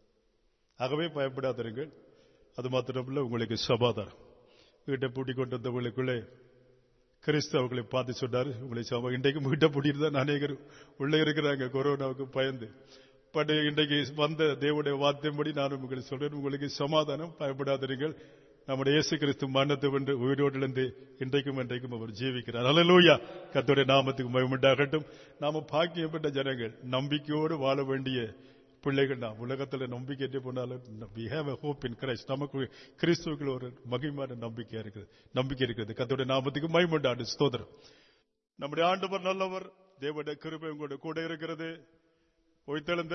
ஆகவே பயப்படாதிருங்கள் அது மாத்திரமல்ல உங்களுக்கு சமாதானம் வீட்டை பூட்டி கொண்டு வந்தவர்களுக்குள்ளே கிறிஸ்து அவர்களை பார்த்து சொன்னார் உங்களை சம இன்றைக்கும் வீட்டை பூட்டிட்டு தான் அநேகர் உள்ளே இருக்கிறாங்க கொரோனாவுக்கு பயந்து பட் இன்றைக்கு வந்த தேவனுடைய வார்த்தையின்படி நான் உங்களுக்கு சொல்றேன் உங்களுக்கு சமாதானம் பயப்படாதிருங்கள் நம்முடைய இயேசு கிறிஸ்து மரணத்தை வென்று உயிரோடு இழந்து இன்றைக்கும் இன்றைக்கும் அவர் ஜீவிக்கிறார் அலலூயா கத்தோடைய நாமத்துக்கு மயமுண்டாகட்டும் நாம பாக்கியப்பட்ட ஜனங்கள் நம்பிக்கையோடு வாழ வேண்டிய பிள்ளைகள் நாம் உலகத்துல நம்பிக்கை என்று போனாலும் we have a hope in Christ நமக்கு கிறிஸ்துவுக்குள்ள ஒரு மகிமான நம்பிக்கை இருக்குது நம்பிக்கை இருக்கிறது கத்தோடைய நாமத்துக்கு மயமுண்டாடு ஸ்தோத்திரம் நம்முடைய ஆண்டவர் நல்லவர் தேவனுடைய கிருபை உங்களோட கூட இருக்கிறது உயிர்த்தெழுந்த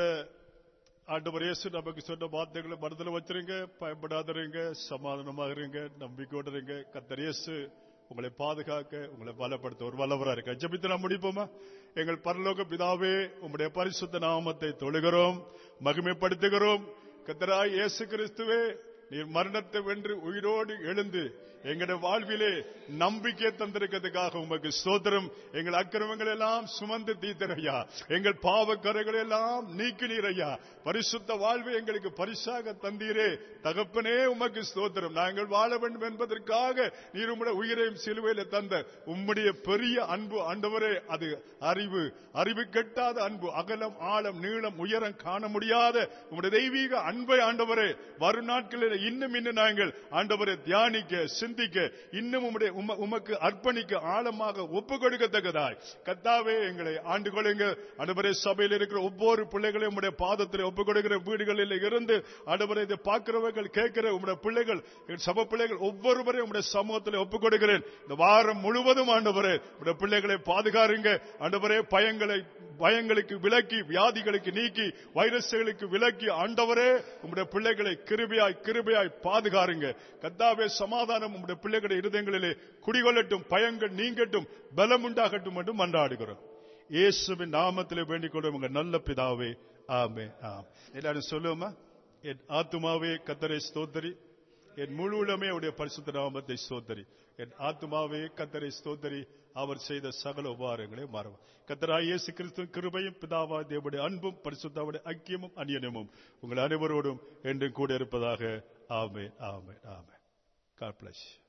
ஆண்டவர் இயேசு நமக்கு சொன்ன வார்த்தைகளை மனதில் வச்சிருங்க பயப்படாதருங்க சமாதானமாக இருங்க நம்பிக்கையோட இருங்க கத்தர் இயேசு உங்களை பாதுகாக்க உங்களை பலப்படுத்த ஒரு வல்லவரா இருக்க ஜபித்து நாம் முடிப்போமா எங்கள் பரலோக பிதாவே உங்களுடைய பரிசுத்த நாமத்தை தொழுகிறோம் மகிமைப்படுத்துகிறோம் கத்தராய் இயேசு கிறிஸ்துவே நீர் மரணத்தை வென்று உயிரோடு எழுந்து எங்களுடைய வாழ்விலே நம்பிக்கை தந்திருக்கிறதுக்காக உமக்கு சோதரம் எங்கள் அக்கிரமங்கள் எல்லாம் சுமந்து தீத்தரையா எங்கள் பாவக்கரைகள் எல்லாம் நீக்கினீர் ஐயா பரிசுத்த வாழ்வு எங்களுக்கு பரிசாக தந்தீரே தகப்பனே உமக்கு ஸ்தோத்திரம் நாங்கள் வாழ வேண்டும் என்பதற்காக நீர் உம்முடைய உயிரையும் சிலுவையில தந்த உம்முடைய பெரிய அன்பு ஆண்டவரே அது அறிவு அறிவு கெட்டாத அன்பு அகலம் ஆழம் நீளம் உயரம் காண முடியாத உம்முடைய தெய்வீக அன்பை ஆண்டவரே வரும் நாட்களில் இன்னும் இன்னும் நாங்கள் ஆண்டவரை தியானிக்க சிந்திக்க இன்னும் உம்முடைய உம- உமக்கு அர்ப்பணிக்க ஆழமாக ஒப்பு கொடுக்கத்தக்கதாய் கத்தாவே எங்களை ஆண்டு கொள்ளுங்க ஆண்டவரே சபையில் இருக்கிற ஒவ்வொரு பிள்ளைகளையும் உம்முடைய பாதத்தில் ஒப்பு கொடுக்கிற வீடுகளில் இருந்து ஆண்டவரை இதை பார்க்கிறவர்கள் கேட்கிற உம்முடைய பிள்ளைகள் என் சபை பிள்ளைகள் ஒவ்வொருவரையும் உம்முடைய சமூகத்தில் ஒப்பு கொடுக்கிறேன் இந்த வாரம் முழுவதும் ஆண்டவரே உம்முடைய பிள்ளைகளை பாதுகாருங்க ஆண்டவரே பயங்களை பயங்களுக்கு விலக்கி வியாதிகளுக்கு நீக்கி வைரஸ்களுக்கு விலக்கி ஆண்டவரே உம்முடைய பிள்ளைகளை கிருபையாய் கிருபையாய் பாதுகாருங்க கத்தாவே சமாதானம் உம்முடைய பிள்ளைகளுடைய இருதயங்களிலே குடிகொள்ளட்டும் பயங்கள் நீங்கட்டும் பலம் உண்டாகட்டும் என்று மன்றாடுகிறோம் இயேசுவின் நாமத்திலே வேண்டிக் கொள்ளும் உங்க நல்ல பிதாவே ஆமே ஆம் எல்லாரும் சொல்லுவோமா என் ஆத்துமாவே கத்தரை ஸ்தோத்தரி என் முழு உளமே அவருடைய பரிசுத்த நாமத்தை ஸ்தோத்தரி என் ஆத்துமாவே கத்தரை ஸ்தோத்தரி அவர் செய்த சகல உபகாரங்களை மறவும் கத்தராய் இயேசு கிறிஸ்து கிருபையும் பிதாவா தேவனுடைய அன்பும் பரிசுத்தாவுடைய ஐக்கியமும் அந்நியனமும் உங்கள் அனைவரோடும் என்றும் கூட இருப்பதாக ஆமே ஆமே ஆமே God bless you.